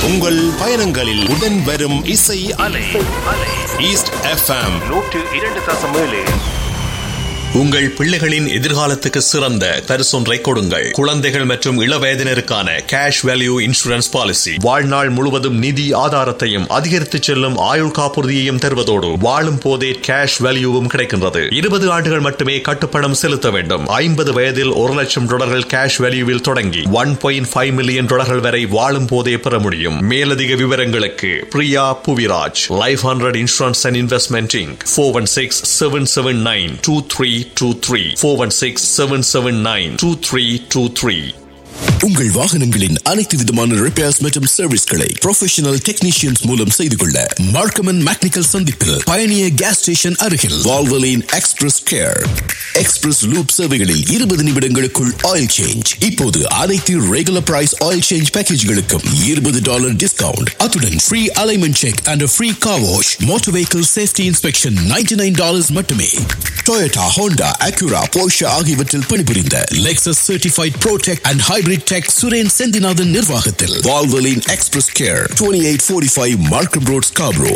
உங்கள் பயணங்களில் உடன் வரும் இசை அலை ஈஸ்ட் எஃப்எம் நூற்று இரண்டு தசம் ஏழு உங்கள் பிள்ளைகளின் எதிர்காலத்துக்கு சிறந்த பரிசொன்றை கொடுங்கள் குழந்தைகள் மற்றும் இளவயதினருக்கான கேஷ் வேல்யூ இன்சூரன்ஸ் பாலிசி வாழ்நாள் முழுவதும் நிதி ஆதாரத்தையும் அதிகரித்து செல்லும் ஆயுள் காப்புறுதியையும் தருவதோடு வாழும் போதே கேஷ் வேல்யூவும் கிடைக்கின்றது இருபது ஆண்டுகள் மட்டுமே கட்டுப்பணம் செலுத்த வேண்டும் ஐம்பது வயதில் ஒரு லட்சம் டாலர்கள் கேஷ் வேல்யூவில் தொடங்கி ஒன் பாயிண்ட் ஃபைவ் மில்லியன் டாலர்கள் வரை வாழும் போதே பெற முடியும் மேலதிக விவரங்களுக்கு Priya Puviraj life hundred insurance and investment inc four one six seven seven nine two three two three four one six seven seven nine two three two three உங்கள் வாகனங்களின் அனைத்து விதமான ரிப்பேர்ஸ் மற்றும் சர்வீஸ்களை ப்ரொஃபஷனல் டெக்னீஷியன்ஸ் மூலம் செய்து கொள்ள மார்க்கமன் மேக்னிக்கல் சந்திப்பில் Pioneer gas station அருகில் Valvoline express care express lube சேவைகளில் இருபது நிமிடங்களுக்குள் ஆயில் சேஞ்ச் இப்போது அனைத்து ரெகுலர் பிரைஸ் ஆயில் சேஞ்ச் பேக்கேஜ்களுக்கும் இருபது டாலர் டிஸ்கவுண்ட் அத்துடன் free alignment check and free car wash motor vehicle safety inspection ninety nine dollars மட்டுமே டொயோட்டா ஹோண்டா அக்யூரா போஷா ஆகியவற்றில் பணிபுரிந்த Lexus certified protech and hybrid tech Suren Senthinathan நிர்வாகத்தில் Valvoline express care twenty eight forty five Markham road Scarborough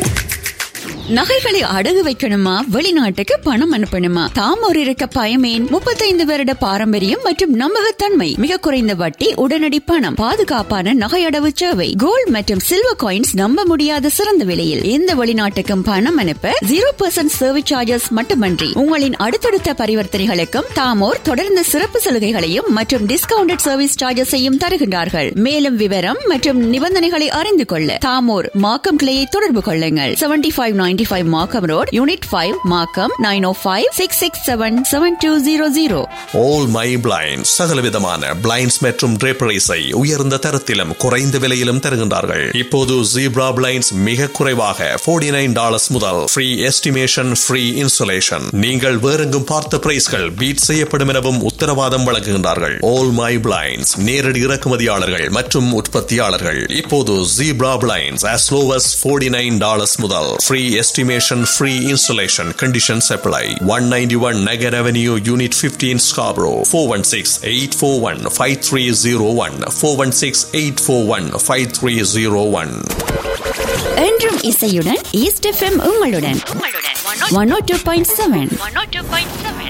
நகைகளை அடகு வைக்கணுமா வெளிநாட்டுக்கு பணம் அனுப்பணுமா தாம் ஒரு இருக்க பயமேன் முப்பத்தைந்து வருட பாரம்பரியம் மற்றும் நம்பகத்தன்மை மிக குறைந்த வட்டி உடனடி பணம் பாதுகாப்பான நகை அடவு சேவை கோல்ட் மற்றும் சில்வர் காயின்ஸ் நம்ப முடியாத சிறந்த விலையில் எந்த வெளிநாட்டுக்கும் பணம் அனுப்ப ஜீரோ பர்சன்ட் சர்வீஸ் சார்ஜஸ் மட்டுமன்றி உங்களின் அடுத்தடுத்த பரிவர்த்தனைகளுக்கும் தாமோர் தொடர்ந்து சிறப்பு சலுகைகளையும் மற்றும் டிஸ்கவுண்டட் சர்வீஸ் சார்ஜஸையும் தருகின்றார்கள் மேலும் விவரம் மற்றும் நிபந்தனைகளை அறிந்து கொள்ள தாமோர் மாக்கம் கிளையை தொடர்பு கொள்ளுங்கள் seventy five ninety five Markham road unit five Markham nine O five six six seven seven two zero zero all my blind சகலவிதமான பிளைண்ட்ஸ் மற்றும் draperies-ஐ உயர்ந்த தரத்திலும் குறைந்த விலையிலும் தருகின்றார்கள் இப்போது ஜீப்ரா பிளைண்ட்ஸ் மிக குறைவாக 49 நைன் டாலர்ஸ் முதல் ஃப்ரீ எஸ்டிமேஷன் ஃப்ரீ இன்சுலேஷன் நீங்கள் வேறெங்கும் பார்த்த பிரைஸ்கள் பீட் செய்யப்படும் எனவும் உத்தரவாதம் வழங்குகின்றார்கள் ஆல் மை பிளைண்ட்ஸ் நேரடி இறக்குமதியாளர்கள் மற்றும் உற்பத்தியாளர்கள் இப்போது zebra blinds as low as 49 nine dollars முதல் free estimation free insulation conditions apply one ninety one Nugget avenue unit fifteen Scarborough four one six eight four one five three zero one four one six eight four one five three zero one என்றும் இசையுடன் East FM உங்களுடன் one O two point seven